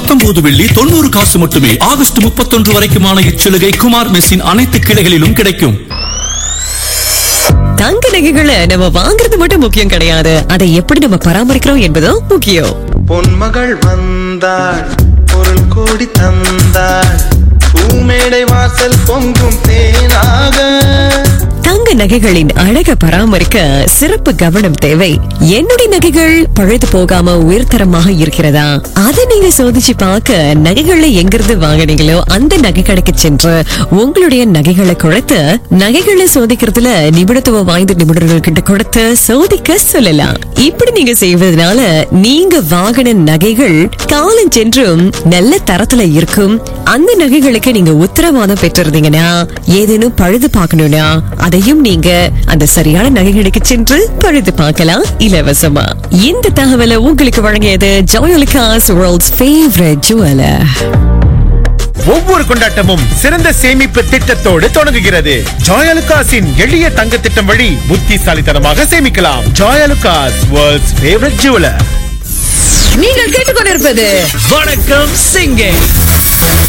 பத்தொன்பது வெள்ளி தொண்ணூறு காசு மட்டுமே ஆகஸ்ட் முப்பத்தொன்று வரைக்குமான இச்சலுகை குமார் மெஸ்ஸின் அனைத்து கிளைகளிலும் கிடைக்கும் தங்க நகைகளை நம்ம வாங்குறது மட்டும் முக்கியம் கிடையாது அதை எப்படி நம்ம பராமரிக்கிறோம் என்பதும் முக்கியம் பொன்மகள் வந்தாள் பொருள் கோடி தந்தாள் பூமேடை வாசல் பொங்கும் தேனாக தங்க நகைகளின் அழக பராமரிக்க சிறப்பு கவனம் தேவை என்னுடைய நகைகள் பழுது போகாம உயர்தரமாக இருக்கிறதா அதை நீங்க சோதிச்சு பார்க்க நகைகளை எங்கிருந்து வாங்குனீங்களோ அந்த நகை கடைக்கு சென்று உங்களுடைய நகைகளை கொடுத்து நகைகளை சோதிக்கிறதுல நிபுணத்துவம் வாய்ந்த நிபுணர்கள் கிட்ட கொடுத்து சோதிக்க சொல்லலாம் இப்படி நீங்க செய்வதனால நீங்க வாங்கின நகைகள் காலம் சென்றும் நல்ல தரத்துல இருக்கும் அந்த நகைகளுக்கு நீங்க உத்தரவாதம் பெற்றிருந்தீங்கன்னா ஏதேனும் பழுது பார்க்கணும்னா அதையும் நீங்க அந்த சரியான நகைகளுக்கு சென்று பழுது பார்க்கலாம் இலவசமா இந்த தகவலை உங்களுக்கு வழங்கியது ஜோயலிகாஸ் வேர்ல்ட்ஸ் ஃபேவரட் ஜுவலர் ஒவ்வொரு கொண்டாட்டமும் சிறந்த சேமிப்பு திட்டத்தோடு தொடங்குகிறது ஜாயலுகாஸின் எளிய தங்க திட்டம் வழி புத்திசாலித்தனமாக சேமிக்கலாம் ஜாயலுகாஸ் வேர்ல்ட்ஸ் ஃபேவரட் ஜுவலர் நீங்கள் கேட்டுக்கொண்டிருப்பது வணக்கம் சிங்கே